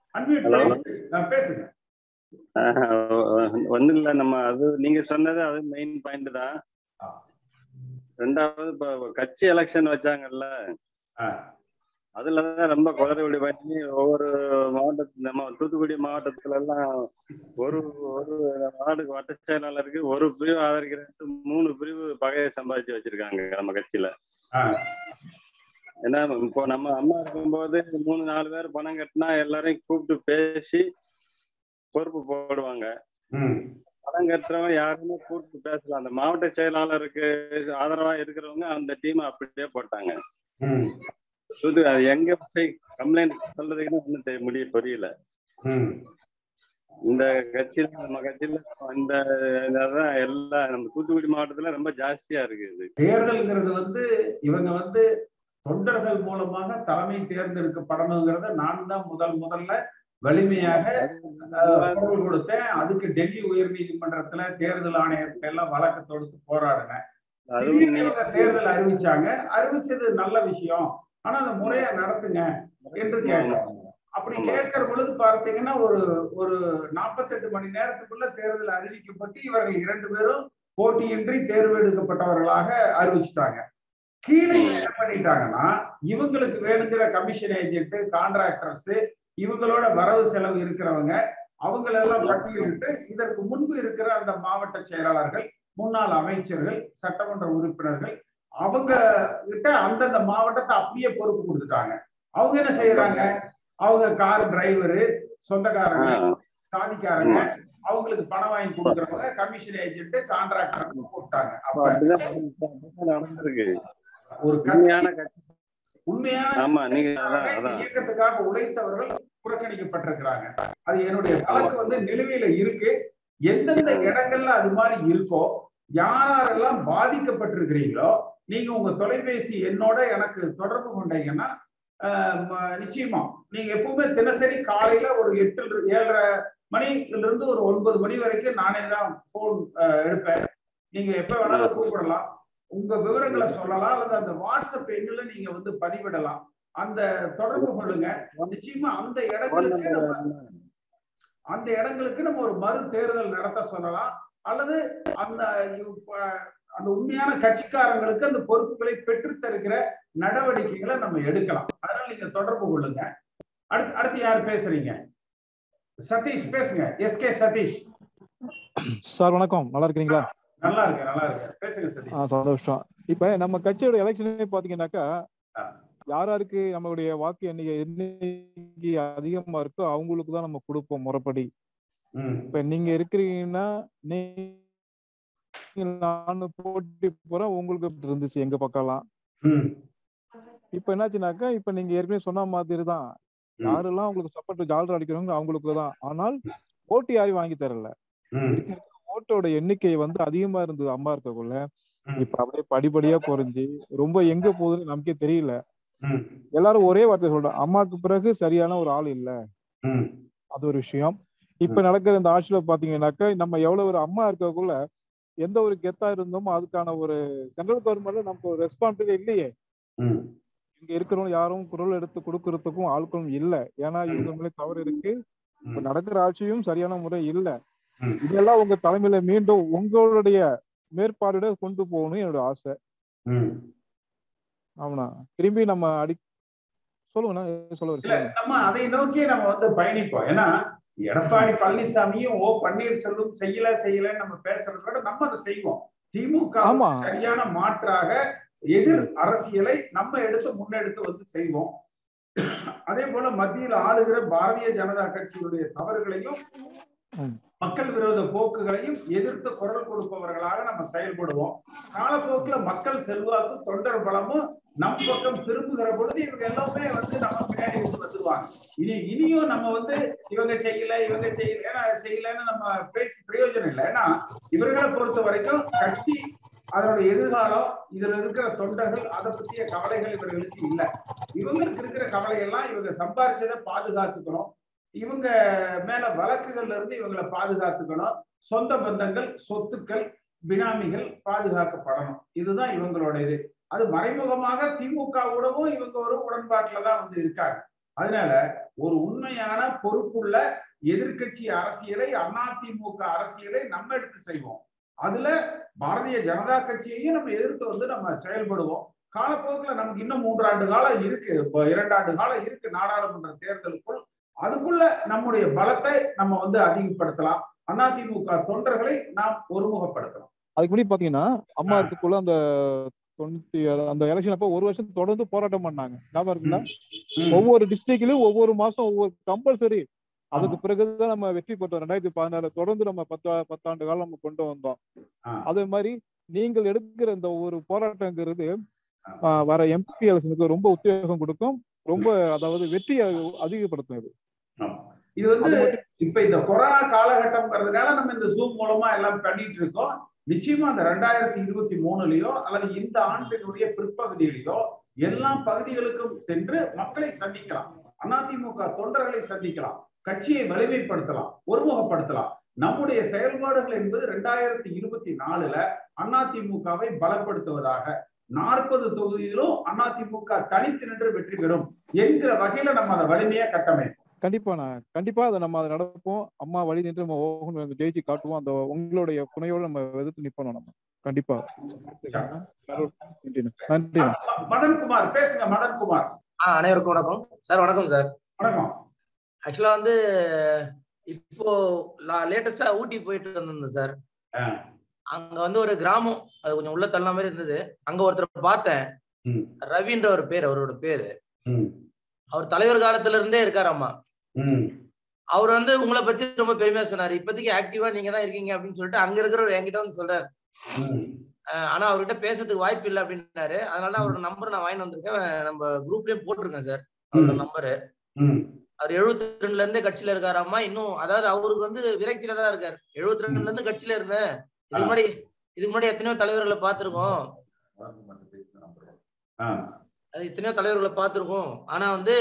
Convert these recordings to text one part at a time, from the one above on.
Unmute Hello. பண்ணி பேசுங்க ஒன்றும் இல்லை நம்ம அது நீங்க சொன்னது அது மெயின் பாயிண்ட் தான் ஆ. ரெண்டாவது இப்போ கட்சி எலெக்ஷன் வச்சாங்கல்ல ஆ. அதுலதான் ரொம்ப குளறுபடி பண்ணி ஒவ்வொரு மாவட்டத்து நம்ம தூத்துக்குடி மாவட்டத்துல எல்லாம் ஒரு ஒரு வார்டுக்கு வட்ட செயலாளருக்கு ஒரு பிரிவு ஆதரிக்கிறேன் மூணு பிரிவு பகையை சம்பாதிச்சு வச்சிருக்காங்க நம்ம கட்சியில ஆ. ஏன்னா இப்போ நம்ம அம்மா இருக்கும்போது மூணு நாலு பேர் பணம் கட்டினா எல்லாரையும் கூப்பிட்டு பேசி பொறுப்பு போடுவாங்க ம். பணம் கட்டுறவங்க யாருமே கூப்பிட்டு பேசல அந்த மாவட்ட செயலாளருக்கு ஆதரவா இருக்கிறவங்க அந்த டீம் அப்படியே போட்டாங்க ம். புது அது எங்க போய் கம்ப்ளைண்ட் சொல்றதுக்குன்னு ஒண்ணும் தெரிய முடிய புரியல ம். இந்த கட்சியில நம்ம கட்சியில இந்த அதான் எல்லா நம்ம தூத்துக்குடி மாவட்டத்துல ரொம்ப ஜாஸ்தியா இருக்கு இது தேர்தல்ங்கிறது வந்து இவங்க வந்து தொண்டர்கள் மூலமாக தலைமை தேர்ந்தெடுக்கப்படணுங்கிறத நான் தான் முதல் முதல்ல வலிமையாக அஹ், குரல் கொடுத்தேன் அதுக்கு டெல்லி உயர் நீதிமன்றத்துல தேர்தல் ஆணையத்துல எல்லாம் வழக்கு தொடுத்து போராடினேன் அதுவும் திடீர்னு இவங்க தேர்தல் அறிவிச்சாங்க அறிவிச்சது நல்ல விஷயம் ஆனா அந்த முறையா நடத்துங்க என்று கேட்டோம் அப்படி ஆமா. கேட்கிற பொழுது பார்த்தீங்கன்னா ஒரு ஒரு நாற்பத்தெட்டு மணி நேரத்துக்குள்ள தேர்தல் அறிவிக்கப்பட்டு இவர்கள் இரண்டு பேரும் போட்டியின்றி தேர்வு எடுக்கப்பட்டவர்களாக அறிவிச்சிட்டாங்க கீழே என்ன பண்ணிட்டாங்கன்னா இவங்களுக்கு வேணுங்கிற கமிஷன் ஏஜென்ட் கான்ட்ராக்டர்ஸ் இவங்களோட வரவு செலவு இருக்கிறவங்க அவங்களெல்லாம் பட்டியலிட்டு இதற்கு முன்பு இருக்கிற அந்த மாவட்ட செயலாளர்கள் முன்னாள் அமைச்சர்கள் சட்டமன்ற உறுப்பினர்கள் அவங்க கிட்ட அந்தந்த மாவட்டத்தை அப்படியே பொறுப்பு கொடுத்துட்டாங்க அவங்க என்ன செய்யறாங்க அவங்க கார் டிரைவரு சொந்தக்காரங்க ஆஹ் சாதிக்காரங்க அவங்களுக்கு பணம் வாங்கி கொடுக்குறவங்க கமிஷன் ஏஜென்ட் கான்ட்ராக்டர் போட்டாங்க அப்ப அப்படிதான் அப்படிதான் நடந்திருக்கு ஒரு உண்மையான கட்சி கட்சி உண்மையான ஆமா நீங்க அதான் இந்த அதான் இயக்கத்துக்காக உழைத்தவர்கள் புறக்கணிக்கப்பட்டிருக்கிறாங்க அது என்னுடைய வழக்கு வந்து நிலுவையில இருக்கு எந்தெந்த இடங்கள்ல அது மாதிரி இருக்கோ யாரெல்லாம் பாதிக்கப்பட்டிருக்கிறீங்களோ நீங்க உங்க தொலைபேசி என்னோட எனக்கு தொடர்பு கொண்டீங்கன்னா ஆஹ் ம- நிச்சயமா நீங்க எப்பவுமே தினசரி காலையில ஒரு எட்டு ஏழரை மணில இருந்து ஒரு ஒன்பது மணி வரைக்கும் நானே தான் போன் எடுப்பேன் நீங்க எப்ப வேணாலும் கூப்பிடலாம் உங்க விவரங்களை சொல்லலாம் அல்லது அந்த வாட்ஸ்அப் எண்ணுல நீங்க வந்து பதிவிடலாம் அந்த தொடர்பு கொள்ளுங்க நிச்சயமா அந்த இடங்களுக்கு நம்ம அந்த இடங்களுக்கு நம்ம ஒரு மறு தேர்தல் நடத்த சொல்லலாம் அல்லது அந்த இப்ப அந்த உண்மையான கட்சிக்காரங்களுக்கு அந்த பொறுப்புகளை பெற்றுத் தருகிற நடவடிக்கைகளை நம்ம எடுக்கலாம் அதனால நீங்க தொடர்பு கொள்ளுங்க அடுத்து அடுத்து யார் பேசுறீங்க சதீஷ் பேசுங்க எஸ்கே சதீஷ் சார் வணக்கம் நல்லா இருக்கிறீங்களா நல்லா இருக்கு நல்லா இருக்கு பேசுங்க சதீஷ் ஆ சந்தோஷம் இப்ப நம்ம கட்சியோட எலெக்ஷனே பாத்தீங்கன்னாக்கா ஆ. யார் யாருக்கு நம்மளுடைய வாக்கு எண்ணிக்கை எண்ணிக்கை அதிகமா இருக்கோ அவங்களுக்கு தான் நம்ம கொடுப்போம் முறைப்படி ம், இப்ப நீங்க இருக்கிறீங்கன்னா நீங்க நானும் போட்டி போறேன் உங்களுக்கு இப்படி இருந்துச்சு எங்க பக்கம்லாம் ம், இப்ப என்னாச்சுனாக்கா இப்ப நீங்க ஏற்கனவே சொன்ன மாதிரி தான் ம், யாரெல்லாம் உங்களுக்கு சப்போர்ட் ஜாலர் அடிக்கிறவங்க அவங்களுக்கு தான் ஆனால் ஓட்டு யாரையும் வாங்கி தரல ம், இருக்கிற ஓட்டோட எண்ணிக்கை வந்து அதிகமா இருந்தது அம்மா இருக்கக்குள்ள ம். இப்ப அப்படியே படிப்படியா குறைஞ்சு ரொம்ப எங்க போகுதுன்னு நமக்கே தெரியல ம், எல்லாரும் ஒரே வார்த்தை சொல்றோம் அம்மாக்கு பிறகு சரியான ஒரு ஆள் இல்ல ம், அது ஒரு விஷயம் இப்ப நடக்கிற இந்த ஆட்சியில பாத்தீங்கன்னாக்கா நம்ம எவ்வளவு ஒரு அம்மா இருக்கக்குள்ள எந்த ஒரு கெத்தா இருந்தோமோ அதுக்கான ஒரு சென்ட்ரல் கவர்மெண்ட்ல நமக்கு ஒரு ரெஸ்பான்சிபிலிட்டி இல்லையே ம், இங்க இருக்கிறவங்க யாரும் குரல் எடுத்து கொடுக்கறதுக்கும் ஆட்களும் இல்ல ஏன்னா இவங்க மேலே தவறு இருக்கு இப்ப நடக்கிற ஆட்சியும் சரியான முறை இல்ல ம். இதெல்லாம் உங்க தலைமையில மீண்டும் உங்களுடைய மேற்பார்வையிட கொண்டு போகணும் என்னோட ஆசை ம். ஆமாண்ணா திரும்பி நம்ம அடி சொல்லுங்கண்ணா சொல்ல இல்ல வரீங்க நம்ம அதை நோக்கி நம்ம வந்து பயணிப்போம் ஏன்னா எடப்பாடி பழனிசாமியும் ஓ பன்னீர்செல்வம் செய்யல செய்யலன்னு நம்ம பேசுறத விட நம்ம அதை செய்வோம் திமுக வுக்கு ஆமா. சரியான மாற்றாக எதிர் அரசியலை நம்ம எடுத்து முன்னெடுத்து வந்து செய்வோம் அதே போல மத்தியில் ஆளுகிற பாரதிய ஜனதா கட்சியினுடைய தவறுகளையும் ம். மக்கள் விரோத போக்குகளையும் எதிர்த்து குரல் கொடுப்பவர்களாக நம்ம செயல்படுவோம் காலப்போக்குல மக்கள் செல்வாக்கு தொண்டர் பலமும் நம் பக்கம் திரும்புகிற பொழுது இவங்க எல்லாமே வந்து நம்ம பின்னாடி வந்து வந்துருவாங்க இனி இனியும் நம்ம வந்து இவங்க செய்யல இவங்க செய்யல ஏன்னா செய்யலன்னு நம்ம பேசி பிரயோஜனம் இல்லை ஏன்னா இவர்களை பொறுத்த வரைக்கும் கட்சி அதனுடைய எதிர்காலம் இதுல இருக்கிற தொண்டர்கள் அதை பற்றிய கவலைகள் இவர்களுக்கு இல்லை இவங்களுக்கு இருக்கிற கவலையெல்லாம் இவங்க சம்பாரிச்சதை பாதுகாத்துக்கணும் இவங்க மேல வழக்குகள்ல இருந்து இவங்களை பாதுகாத்துக்கணும் சொந்த பந்தங்கள் சொத்துக்கள் பினாமிகள் பாதுகாக்கப்படணும் இதுதான் இவங்களோட இது அது மறைமுகமாக திமுகவோடவும் இவங்க ஒரு உடன்பாட்டுல தான் வந்து இருக்காங்க அதனால ஒரு உண்மையான பொறுப்புள்ள எதிர்க்கட்சி அரசியலை அதிமுக அரசியலை நம்ம எடுத்து செய்வோம் அதுல பாரதிய ஜனதா கட்சியையும் நம்ம எதிர்த்து வந்து நம்ம செயல்படுவோம் காலப்போக்கில் நமக்கு இன்னும் மூன்றாண்டு காலம் இருக்கு இப்போ இரண்டாண்டு காலம் இருக்கு நாடாளுமன்ற தேர்தலுக்குள் அதுக்குள்ள நம்முடைய பலத்தை நம்ம வந்து அதிகப்படுத்தலாம் அதிமுக தொண்டர்களை நாம் ஒருமுகப்படுத்தலாம் அதுக்கு முன்னாடி பாத்தீங்கன்னா அம்மா ஆ. இருக்கக்குள்ள அந்த தொண்ணூத்தி ஏழு அந்த எலெக்ஷன் அப்போ ஒரு வருஷம் தொடர்ந்து போராட்டம் பண்ணாங்க ஞாபகம் இருக்குங்களா ம். ஒவ்வொரு டிஸ்ட்ரிக்ட்லயும் ஒவ்வொரு மாசம் ஒவ்வொரு கம்பல்சரி அதுக்கு ஆமா. பிறகுதான் நம்ம வெற்றி பெற்றோம் ரெண்டாயிரத்தி பதினாறு தொடர்ந்து நம்ம பத்து பத்தாண்டு காலம் நம்ம கொண்டு வந்தோம் ஆ. அதே மாதிரி நீங்கள் எடுக்கிற இந்த ஒரு போராட்டங்கிறது ஆ. ஆ, வர எம்பி எலெக்ஷனுக்கு ரொம்ப உத்வேகம் கொடுக்கும் ரொம்ப அதாவது வெற்றியை அதிகப்படுத்தும் இது ஆமா. இது வந்து அது மட்டும் இப்ப இந்த கொரோனா காலகட்டம்ங்கிறதுனால நம்ம இந்த ஜூம் மூலமா எல்லாம் பண்ணிட்டு இருக்கோம் நிச்சயமா அந்த ரெண்டாயிரத்தி இருபத்தி மூணுலயோ அல்லது இந்த ஆண்டினுடைய பிற்பகுதியிலயோ எல்லா பகுதிகளுக்கும் சென்று மக்களை சந்திக்கலாம் அதிமுக தொண்டர்களை சந்திக்கலாம் கட்சியை வலிமைப்படுத்தலாம் ஒருமுகப்படுத்தலாம் நம்முடைய செயல்பாடுகள் என்பது ரெண்டாயிரத்தி இருபத்தி நாலுல அதிமுகவை பலப்படுத்துவதாக நாற்பது தொகுதியிலும் அதிமுக தனித்து நின்று வெற்றி பெறும் என்கிற வகையில நம்ம அதை வலிமையா கட்டமைப்போம் கண்டிப்பா நான் கண்டிப்பா அதை நம்ம அதை நடப்போம் அம்மா வழி நின்று நம்ம ஓகன் வந்து ஜெயிச்சு காட்டுவோம் அந்த உங்களுடைய துணையோட நம்ம எதிர்த்து நிப்போம் நம்ம கண்டிப்பா நன்றி நன்றி ம- மதன்குமார் பேசுங்க மதன்குமார் ஆ அனைவருக்கும் வணக்கம் சார் வணக்கம் சார் வணக்கம் ஆக்சுவலா வந்து இப்போ லேட்டஸ்டா ஊட்டி போயிட்டு இருந்தேன் சார் ஆ. அங்க வந்து ஒரு கிராமம் அது கொஞ்சம் உள்ள தள்ள மாதிரி இருந்தது அங்க ஒருத்தர் பார்த்தேன் ம். ரவின்ற ஒரு பேர் அவரோட பேரு ம், அவர் தலைவர் காலத்துல இருந்தே இருக்காராமா ம், அவர் வந்து உங்களை பத்தி ரொம்ப பெருமையா சொன்னாரு இப்போதைக்கு ஆக்டிவா நீங்க தான் இருக்கீங்க அப்படின்னு சொல்லிட்டு அங்க இருக்கிறவர் என்கிட்ட வந்து சொல்றாரு ம், அஹ் ஆனா அவர்கிட்ட பேசுறதுக்கு வாய்ப்பு இல்லை அப்படின்னாரு அதனால தான் அவரோட நம்பர் நான் வாங்கி வந்திருக்கேன் நம்ம குரூப்லயும் போட்டிருக்கேன் சார் அவரோட நம்பரு ம், அவர் எழுபத்தி ரெண்டுல இருந்தே கட்சியில இருக்காராமா இன்னும் அதாவது அவருக்கு வந்து விரக்தியில தான் இருக்காரு எழுபத்தி ரெண்டுல இருந்து கட்சியில இருந்தேன் இதுக்கு முன்னாடி இதுக்கு முன்னாடி எத்தனையோ தலைவர்களை பார்த்திருக்கோம் ஆ, அது எத்தனையோ தலைவர்களை பார்த்திருக்கோம் ஆனா வந்து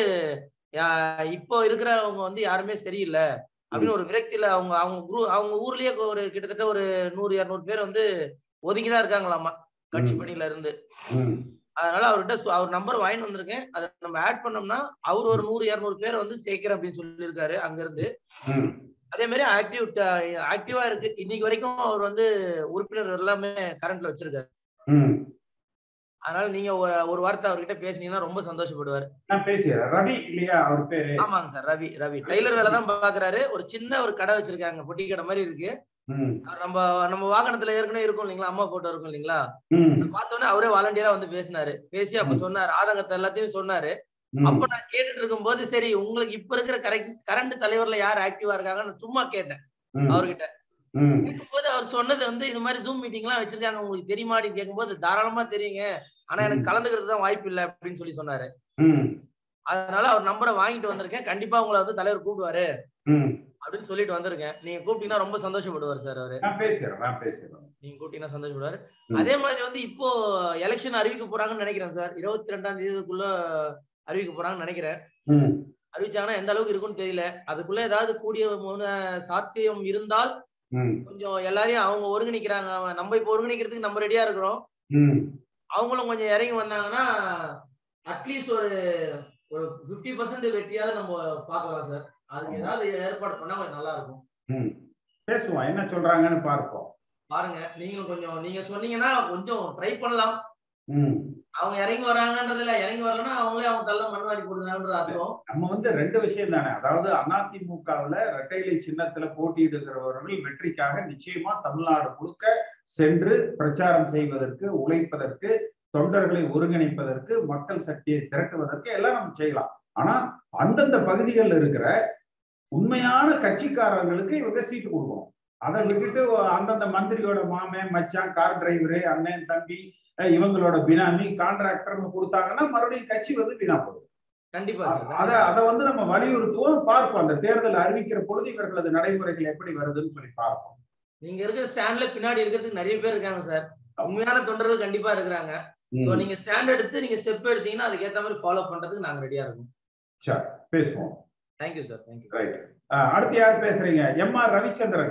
யா- இப்போ இருக்கிறவங்க வந்து யாருமே சரியில்லை அப்படின்னு ஒரு விரக்தியில அவங்க அவங்க குரூ அவங்க ஊர்லயே ஒரு கிட்டத்தட்ட ஒரு நூறு இருநூறு பேர் வந்து ஒதுங்கிதான் இருக்காங்களாமா கட்சி ம். பணியில இருந்து ம், அதனால அவர்கிட்ட சு- அவர் நம்பர் வாங்கிட்டு வந்திருக்கேன் அதை நம்ம ஆட் பண்ணோம்னா அவர் ஒரு நூறு இருநூறு பேரை வந்து சேர்க்கிறேன் அப்படின்னு சொல்லியிருக்காரு அங்க இருந்து ம், அதே மாதிரி ஆக்டிவ் ஆக்டிவா இருக்கு இன்னைக்கு வரைக்கும் அவர் வந்து உறுப்பினர் எல்லாமே கரண்ட்ல வச்சிருக்காரு ம். அதனால நீங்க ஒரு- ஒரு வார்த்தை அவர்கிட்ட பேசுனீங்கன்னா ரொம்ப சந்தோஷப்படுவாரு நான் பேசுகிறேன் ரவி இல்லையா அவர் பேரு ஆமாங்க சார் ரவி ரவி டெய்லர் வேலை தான் பாக்குறாரு ஒரு சின்ன ஒரு கடை வச்சிருக்காங்க பொட்டி கடை மாதிரி இருக்கு ம், அவர் நம்ம நம்ம வாகனத்துல ஏற்கனவே இருக்கும் இல்லைங்களா அம்மா போட்டோ இருக்கும் இல்லைங்களா ம், பார்த்தோன்னே அவரே வாலண்டியரா வந்து பேசினாரு பேசி அப்ப ம். சொன்னாரு ஆதங்கத்தை எல்லாத்தையும் சொன்னாரு ம், அப்ப நான் கேட்டுட்டு இருக்கும்போது சரி உங்களுக்கு இப்ப இருக்கிற கரெக்ட் கரண்ட் தலைவர்ல யார் ஆக்டிவா இருக்காங்கன்னு நான் சும்மா கேட்டேன் ம், அவர்கிட்ட ம், கேட்கும்போது அவர் சொன்னது வந்து இது மாதிரி ஜூம் மீட்டிங் எல்லாம் வச்சிருக்காங்க உங்களுக்கு தெரியுமா அப்படின்னு கேட்கும்போது தாராளமா தெரியுங்க ஆனா எனக்கு ம். கலந்துக்கிறது தான் வாய்ப்பு இல்லை அப்படின்னு சொல்லி சொன்னாரு ம், அதனால அவர் நம்பரை வாங்கிட்டு வந்திருக்கேன் கண்டிப்பா உங்களை வந்து தலைவர் கூப்பிடுவாரு ம். அப்படின்னு சொல்லிட்டு வந்திருக்கேன் நீங்க கூப்பிட்டீங்கன்னா ரொம்ப சந்தோஷப்படுவார் சார் அவரு நான் பேசுகிறேன் நான் பேசுகிறேன் நீங்க கூப்பிட்டீங்கன்னா சந்தோஷப்படுவாரு ம். அதே மாதிரி வந்து இப்போ எலெக்ஷன் அறிவிக்க போறாங்கன்னு நினைக்கிறேன் சார் இருபத்தி ரெண்டாம் தேதிக்குள்ள அறிவிக்க போறாங்கன்னு நினைக்கிறேன் ம், அறிவிச்சாங்கன்னா எந்த அளவுக்கு இருக்கும்னு தெரியல அதுக்குள்ள ஏதாவது கூடிய முன- சாத்தியம் இருந்தால் ம், கொஞ்சம் எல்லாரையும் அவங்க ஒருங்கிணைக்கிறாங்க நம்ம இப்போ ஒருங்கிணைக்கிறதுக்கு நம்ம ரெடியா இருக்கிறோம் ம். அவங்களும் கொஞ்சம் இறங்கி வந்தாங்கன்னா அட்லீஸ்ட் ஒரு ஒரு பிப்டி பர்சன்ட் வெற்றியாவது நம்ம பார்க்கலாம் சார் அதுக்கு ஏதாவது ஏற்பாடு பண்ணா கொஞ்சம் நல்லா இருக்கும் ம். பேசுவோம் என்ன சொல்றாங்கன்னு பார்ப்போம் பாருங்க நீங்களும் கொஞ்சம் நீங்க சொன்னீங்கன்னா கொஞ்சம் ட்ரை பண்ணலாம் ம். அவங்க இறங்கி வராங்கன்றதுல இறங்கி வரலன்னா அவங்களே அவங்க தள்ள மண் வாரி போடுறாங்கன்ற அர்த்தம் நம்ம வந்து ரெண்டு விஷயம் தானே அதாவது அதிமுகவுல இரட்டைலை சின்னத்துல போட்டியிடுகிறவர்கள் வெற்றிக்காக நிச்சயமா தமிழ்நாடு முழுக்க சென்று பிரச்சாரம் செய்வதற்கு உழைப்பதற்கு தொண்டர்களை ஒருங்கிணைப்பதற்கு மக்கள் சக்தியை திரட்டுவதற்கு எல்லாம் நம்ம செய்யலாம் ஆனா அந்தந்த பகுதிகளில் இருக்கிற உண்மையான கட்சிக்காரர்களுக்கு இவங்க சீட்டு கொடுக்கணும் அதை விட்டுட்டு அந்தந்த மந்திரியோட மாமன் மச்சான் கார் டிரைவரு அண்ணன் தம்பி அஹ் இவங்களோட பினாமி கான்ட்ராக்டர்னு கொடுத்தாங்கன்னா மறுபடியும் கட்சி வந்து வீணா போகும் கண்டிப்பா அத சார் அத வந்து நம்ம வலியுறுத்துவோம் பார்ப்போம் அந்த தேர்தல் அறிவிக்கிற பொழுது இவர்களது நடைமுறைகள் எப்படி வருதுன்னு சொல்லி பார்ப்போம் நீங்க இருக்கிற ஸ்டாண்ட்ல பின்னாடி இருக்கிறதுக்கு நிறைய பேர் இருக்காங்க சார் உண்மையான தொண்டர்கள் கண்டிப்பா இருக்கிறாங்க சோ ம், நீங்க ஸ்டாண்ட் எடுத்து நீங்க ஸ்டெப் எடுத்தீங்கன்னா அதுக்கு ஏத்த மாதிரி ஃபாலோ பண்றதுக்கு நாங்க ரெடியா இருக்கோம் சரி பேசுவோம் தேங்க்யூ சார் தேங்க்யூ ரைட் அடுத்து யார் பேசுறீங்க M R Ravichandran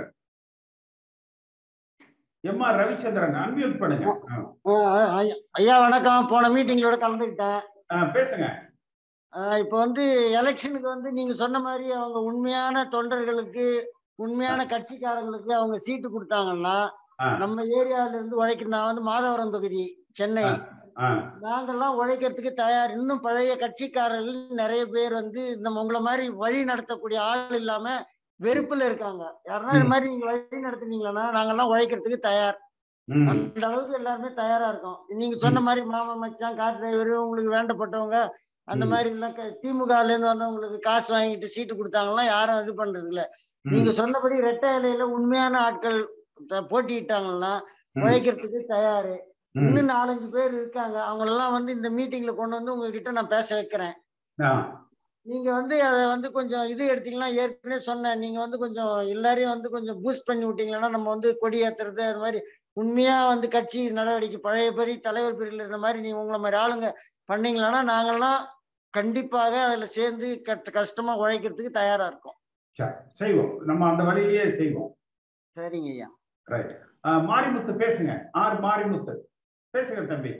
M R Ravichandran unmute பண்ணுங்க ஆ, ஆ, ஐயா- ஐயா வணக்கம் போன மீட்டிங்களோட கலந்துக்கிட்டேன் ஆ, பேசுங்க ஆஹ் இப்ப வந்து எலெக்ஷனுக்கு வந்து நீங்க சொன்ன மாதிரி அவங்க உண்மையான தொண்டர்களுக்கு உண்மையான கட்சிக்காரங்களுக்கு அவங்க சீட்டு கொடுத்தாங்கன்னா ஆ. நம்ம ஏரியால இருந்து உழைக்கிற நான் வந்து மாதவரம் தொகுதி சென்னை ஆ, நாங்கெல்லாம் உழைக்கிறதுக்கு தயார் இன்னும் பழைய கட்சிக்காரர்கள் நிறைய பேர் வந்து நம்ம உங்களை மாதிரி வழி நடத்தக்கூடிய ஆள் இல்லாம வெறுப்புல இருக்காங்க யாருன்னா இது ம். மாதிரி நீங்க வழி நடத்துனீங்கன்னா நாங்கெல்லாம் உழைக்கிறதுக்கு தயார் ம், அந்த அளவுக்கு எல்லாருமே தயாரா இருக்கோம் நீங்க சொன்ன மாதிரி மாமா மச்சான் கார் டிரைவர் உங்களுக்கு வேண்டப்பட்டவங்க அந்த ம். மாதிரி எல்லாம் க- திமுகல இருந்து வந்தவங்களுக்கு காசு வாங்கிட்டு சீட்டு கொடுத்தாங்கன்னா யாரும் இது பண்றது இல்ல ம், நீங்க சொன்னபடி ரெட்டை இலையில உண்மையான ஆட்கள் த- போட்டியிட்டாங்கன்னா ம், உழைக்கிறதுக்கு தயாரு ம். இன்னும் நாலஞ்சு பேர் இருக்காங்க அவங்க எல்லாம் வந்து இந்த மீட்டிங்ல கொண்டு வந்து உங்ககிட்ட நான் பேச வைக்கிறேன் ஆ, நீங்க வந்து அதை வந்து கொஞ்சம் இது எடுத்தீங்கன்னா ஏற்கனவே சொன்னேன் நீங்க வந்து கொஞ்சம் எல்லாரையும் வந்து கொஞ்சம் பூஸ்ட் பண்ணி விட்டீங்கன்னா நம்ம வந்து கொடி ஏத்துறது அது மாதிரி உண்மையா வந்து கட்சி நடவடிக்கை பழையபடி தலைவர் பிரிவில் இருந்த மாதிரி நீங்க உங்களை மாதிரி ஆளுங்க பண்ணீங்களன்னா நாங்கெல்லாம் கண்டிப்பாக அதுல சேர்ந்து கஷ்ட- கஷ்டமா உழைக்கிறதுக்கு தயாரா இருக்கோம் சரி செய்வோம் நம்ம அந்த வழியிலேயே செய்வோம் சரிங்க ஐயா ரைட் மாரிமுத்து பேசுங்க ஆர் மாரிமுத்து பேசுங்க தம்பி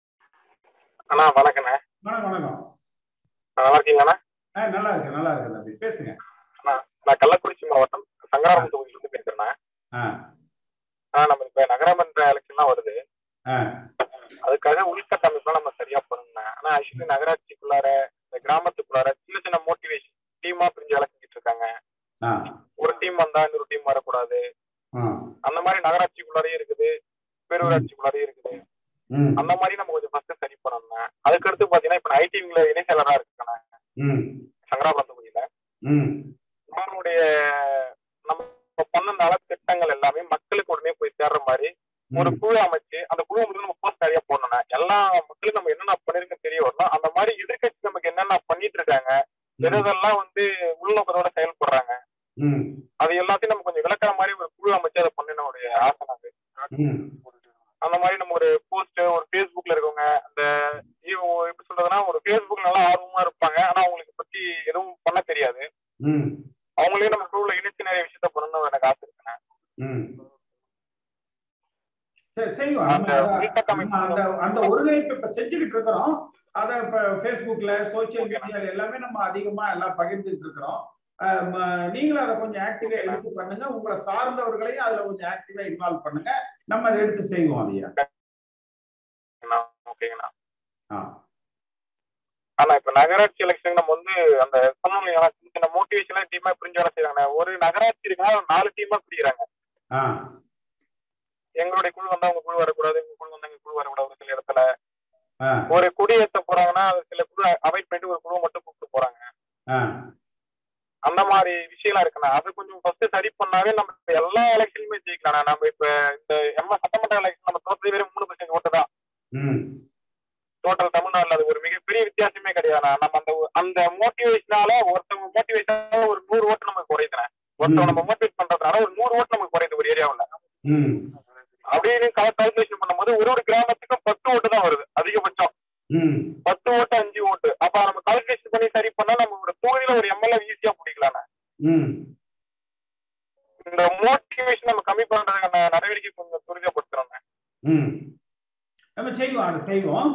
அண்ணா வணக்கண்ணே வணக்கம் வணக்கம் நல்லா இருக்கீங்கண்ணா ஆ, நல்லா இருக்கு நல்லா இருக்கு தம்பி பேசுங்க நான் கள்ளக்குறிச்சி மாவட்டம் சங்கராபுரம் தொகுதியிலிருந்து பேசுறேன் ஆ ஆனா நம்ம இப்ப நகரமன்ற எலெக்ஷன்லாம் வருது ஆ அதுக்காக உள்கட்டமைப்புலாம் நம்ம சரியா பண்ணணும் ஆனா ஆக்சுவலி நகராட்சிக்குள்ளார இந்த கிராமத்துக்குள்ளார சின்ன சின்ன மோட்டிவேஷன் டீமா பிரிஞ்சு வேலை செஞ்சுட்டு இருக்காங்க ஆ ஒரு டீம் வந்தா இன்னொரு டீம் வரக்கூடாது ஆ அந்த மாதிரி நகராட்சிக்குள்ளாரையும் இருக்குது பேரூராட்சிக்குள்ளாரையும் இருக்குது ம் அந்த மாதிரி நம்ம கொஞ்சம் ஃபர்ஸ்ட் சரி பண்ணணும் அதுக்கடுத்து பாத்தீங்கன்னா இப்ப நான் ஐடிவில இணை செயலரா இருக்கேன் நான் ம் சங்கராபுரம் தொகுதியில ம் நம்மளுடைய நம்ம பண்ண நலத்திட்டங்கள் எல்லாமே மக்களுக்கு உடனே போய் சேர்ற மாதிரி ஒரு குழு அமைச்சு அந்த குழு வந்து நம்ம போஸ்ட் நிறைய போடணும் எல்லா மக்களுக்கும் நம்ம என்னென்ன பண்ணிருக்கோம் தெரிய வரணும் அந்த மாதிரி எதிர்க்கட்சி நமக்கு என்னென்ன பண்ணிட்டு இருக்காங்க எதெல்லாம் வந்து உள்நோக்கத்தோட செயல்படுறாங்க ம் அது எல்லாத்தையும் நம்ம கொஞ்சம் விளக்குற மாதிரி ஒரு குழு அமைச்சு அதை பண்ண நம்மளுடைய ஆசை நாங்க ம் அந்த மாதிரி நம்ம ஒரு போஸ்ட் ஒரு ஃபேஸ்புக்ல இருக்கவங்க அந்த இவ- எப்படி சொல்றதுன்னா ஒரு ஃபேஸ்புக் நல்லா ஆர்வமா இருப்பாங்க ஆனா அவங்களுக்கு பத்தி எதுவும் பண்ண தெரியாது ம் அவங்களையும் நம்ம குழுல இணைச்சு நிறைய விஷயத்த பண்ணணும்னு எனக்கு ஆசை இருக்குண்ணே ம் சரி செய்வோம் அந்த நம்ம அத- உள்கட்டமைப்பு நம்ம அந்த அந்த ஒருங்கிணைப்பு இப்ப செஞ்சுக்கிட்டு இருக்கிறோம் அத இப்ப Facebookல சோசியல் மீடியால எல்லாமே நம்ம அதிகமா எல்லாம் பகிர்ந்துட்டு இருக்கிறோம் அஹ் ம- நீங்களும் அதை கொஞ்சம் ஆக்டிவா எடுத்து பண்ணுங்க உங்களை சார்ந்தவர்களையும் அதுல கொஞ்சம் ஆக்டிவா இன்வால்வ் பண்ணுங்க நம்ம அதை எடுத்து செய்வோம் அதையா ஓகேங்கண்ணா ஆ ஆனா இப்ப நகராட்சி எலெக்ஷன் நம்ம வந்து அந்த சொன்னோம் இல்லைங்களா, சின்ன சின்ன மோட்டிவேஷன் டீமா பிரிஞ்சு வேலை செய்யறாங்க ஒரு நகராட்சி இருக்குன்னா நாலு டீமா பிரிக்கிறாங்க ஆ எங்களுடைய குழு வந்தா உங்க குழு வரக்கூடாது உங்க குழு வந்தா எங்க குழு வரக்கூடாது ஒரு சில இடத்துல ஆ ஒரு குடியேற்ற போறாங்கன்னா அது சில குழு அவாய்ட் பண்ணிட்டு ஒரு குழுவை மட்டும் கூப்பிட்டு போறாங்க ஆ அந்த மாதிரி விஷயம்லாம் இருக்குண்ணா அது கொஞ்சம் ஃபர்ஸ்ட் சரி பண்ணாவே நம்ம இப்ப எல்லா எலெக்ஷனுமே ஜெயிக்கலாம் நம்ம இப்ப இந்த எம்ம சட்டமன்ற எலெக்ஷன் நம்ம தோற்றது வெறும் மூணு பர்சன்ட் ஓட்டு தான் ம் டோட்டல் தமிழ்நாடுல அது ஒரு மிகப்பெரிய வித்தியாசமே கிடையாது நம்ம அந்த ஒரு- அந்த மோட்டிவேஷனால ஒருத்தவங்க மோட்டிவேஷனால ஒரு நூறு ஓட்டு நமக்கு குறையுதுண்ணே ஒருத்தவங்க நம்ம மோட்டிவேட் பண்றதுனால ஒரு நூறு ஓட்டு நமக்கு குறையுது ஒரு ஏரியாவுல ம் அப்படின்னு கால்குலேஷன் பண்ணும்போது ஒரு ஒரு கிராமத்துக்கும் பத்து ஓட்டு தான் வருது அதிகபட்சம் ம் பத்து ஓட்டு அஞ்சு ஓட்டு அப்ப நம்ம கால்குலேஷன் பண்ணி சரி பண்ணா நம்ம ஒரு தொகுதியில ஒரு எம்எல்ஏ ஈஸியா பிடிக்கலாம் ம் இந்த மோட்டிவேஷன் நம்ம கம்மி பண்றதுக்கான நடவடிக்கை கொஞ்சம் துரிதப்படுத்துறோம் ம் நம்ம செய்வோம் அதை செய்வோம்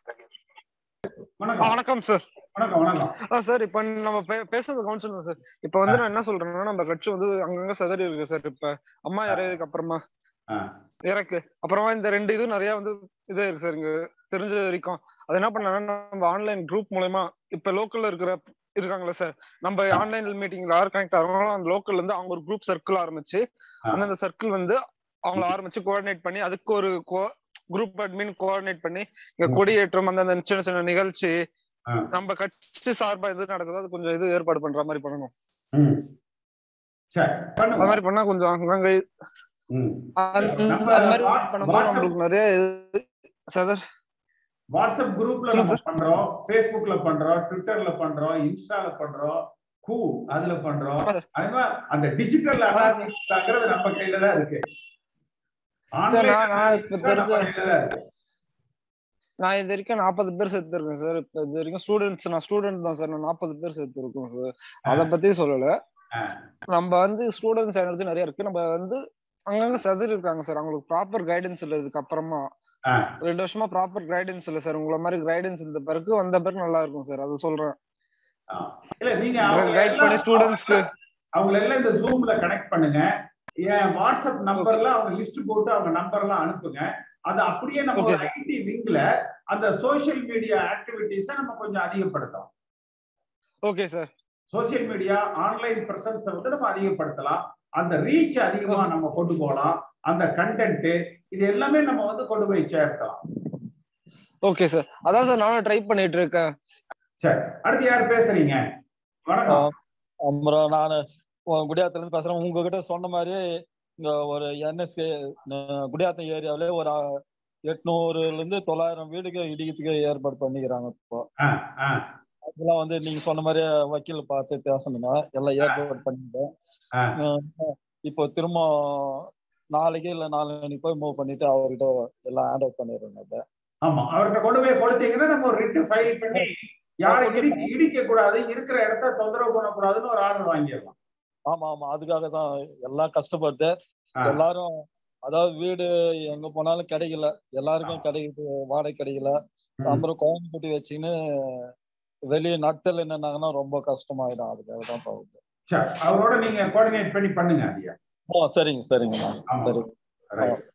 வணக்கம் வணக்கம் சார் வணக்கம் வணக்கம் சார் இப்ப நம்ம பே- பேசுறது கவனிச்சிருந்தோம் சார் இப்ப வந்து நான் என்ன சொல்றேன்னா நம்ம கட்சி வந்து அங்கங்க சதறி இருக்கு சார் இப்ப அம்மா இறதுக்கு அப்புறமா ஆ. இறக்கு அப்புறமா இந்த ரெண்டு இது நிறைய வந்து இதே இருக்கு சார் இங்க தெரிஞ்ச வரைக்கும் அது என்ன பண்ணாங்கன்னா நம்ம ஆன்லைன் குரூப் மூலயமா இப்ப லோக்கல்ல இருக்கிற இருக்காங்களா சார் நம்ம ஆன்லைன் மீட்டிங்ல யார் கனெக்ட் ஆகிறாங்களோ அந்த லோக்கல்ல இருந்து அவங்க ஒரு குரூப் சர்க்கிள் ஆரம்பிச்சு ஆ. அந்தந்த சர்க்கிள் வந்து அவங்கள ஆரம்பிச்சு கோஆர்டினேட் பண்ணி அதுக்கு ஒரு குரூப் அட்மின் கோஆர்டினேட் பண்ணி இங்க ம். கொடியேற்றம் அந்த சின்ன சின்ன நிகழ்ச்சி ஆ. நம்ம கட்சி சார்பா எது நடக்குதோ அது கொஞ்சம் இது ஏற்பாடு பண்ற மாதிரி பண்ணணும் ம் சரி அந்த பண்ணுவோம் மாதிரி பண்ணா கொஞ்சம் அங்கங்க ம் அந்த நம்ம அது மாதிரி வா- பண்ணும்போது வாட்ஸ்அப் நம்மளுக்கு நிறைய இது சதர் வாட்ஸ்அப் குரூப்ல சொல்லுங்க நம்ம பண்றோம் Facebookல பண்றோம் ட்விட்டர்ல பண்றோம் இன்ஸ்டால பண்றோம் கூ அதுல பண்றோம் அது மாதிரி அந்த டிஜிட்டல் அனாலிசிஸ்ங்கிறது நம்ம கையில தான் இருக்கு சார், Online நான் நான் இப்ப analysis நம்ம தெரிஞ்ச கையில தான் இருக்கு நான் இது வரைக்கும் நாற்பது பேர் சேர்த்திருக்கேன் சார் இப்ப இது வரைக்கும் ஸ்டூடெண்ட்ஸ் நான் ஸ்டூடெண்ட் தான் சார் நான் நாற்பது பேர் சேர்த்திருக்கோம் சார் அத பத்தி சொல்லல ஆ. நம்ம வந்து ஸ்டூடெண்ட்ஸ் எனர்ஜி நிறைய இருக்கு நம்ம வந்து அங்கங்க சதுரி இருக்காங்க சார் அவங்களுக்கு ப்ராப்பர் கைடன்ஸ் இல்லதுக்கு அப்புறமா ஆ. ரெண்டு வருஷமா ப்ராப்பர் கைடன்ஸ் இல்ல சார் உங்கள மாதிரி கைடன்ஸ் இந்த பிறகு வந்த பிறகு நல்லா இருக்கும் சார் அது சொல்றேன் ஆ. இல்ல நீங்க அவங்கள கைட் பண்ணி எல்லாம் ஸ்டூடெண்ட்ஸ்க்கு அவங்கள எல்லாம் இந்த ஜூம்ல கனெக்ட் பண்ணுங்க என் வாட்ஸ்அப் நம்பர்ல அவங்க லிஸ்ட் போட்டு அவங்க நம்பர்லாம் அனுப்புங்க அது அப்படியே நம்ம Okay, ஒரு ஐடி விங்ல அந்த சோஷியல் மீடியா ஆக்டிவிட்டிஸ நம்ம கொஞ்சம் அதிகப்படுத்தலாம் okay sir social media online பிரசன்ஸை வந்து நம்ம அதிகப்படுத்தலாம் அந்த ரீச் அதிகமா நம்ம கொண்டு போகலாம் அந்த கண்டென்ட் இது எல்லாமே நம்ம வந்து கொண்டு போய் சேர்க்கலாம் ஓகே சார் அதான் சார் நானும் ட்ரை பண்ணிட்டு இருக்கேன் சரி அடுத்து யார் பேசுறீங்க வணக்கம் அப்புறம் நான் குடியாத்துல இருந்து பேசுறேன் உங்ககிட்ட சொன்ன மாதிரி இங்க ஒரு என்எஸ்கே குடியாத்தம் ஏரியாவிலே ஒரு அஹ், எட்நூறுல இருந்து தொள்ளாயிரம் வீடுக்கு இடிக்கிறதுக்கு ஏற்பாடு பண்ணிக்கிறாங்க இப்போ ஆ, ஆ, அதெல்லாம் வந்து நீங்க சொன்ன மாதிரி வக்கீல் பார்த்து பேசணுங்க எல்லாம் ஏற்பாடு பண்ணிட்டேன் ஆ. அஹ், இப்போ திரும்ப நாளைக்கு இல்ல நாளைக்கு போய் மூவ் பண்ணிட்டு அவர்கிட்ட எல்லாம் ஹேண்ட் ஓவர் பண்ணிடுறேங்க அதை ஆமா அவர்கிட்ட கொண்டு போய் கொடுத்தீங்கன்னா நம்ம ஒரு ரிட்டு ஃபைல் பண்ணி யாரும் இடிக்க இடிக்க கூடாது இருக்கிற இடத்த தொந்தரவு பண்ணக்கூடாதுன்னு ஒரு ஆர்டர் வாங்கிடலாம் ஆமா ஆமா அதுக்காக தான் எல்லாம் கஷ்டப்பட்டு ஆ. எல்லாரும் அதாவது வீடு எங்க போனாலும் கிடைக்கல எல்லாருக்கும் கிடைக்குது வாடகை கிடைக்கல ம். அப்புறம் கோயம்புட்டி வச்சுன்னு வெளியே நட்டல் என்னன்னாங்கன்னா ரொம்ப கஷ்டமாயிடும் அதுக்காக தான் போகுது சரி அவரோட நீங்க கோஆர்டினேட் பண்ணி பண்ணுங்க ஐயா ஓ சரிங்க சரிங்க ஆமா. சரி ரைட்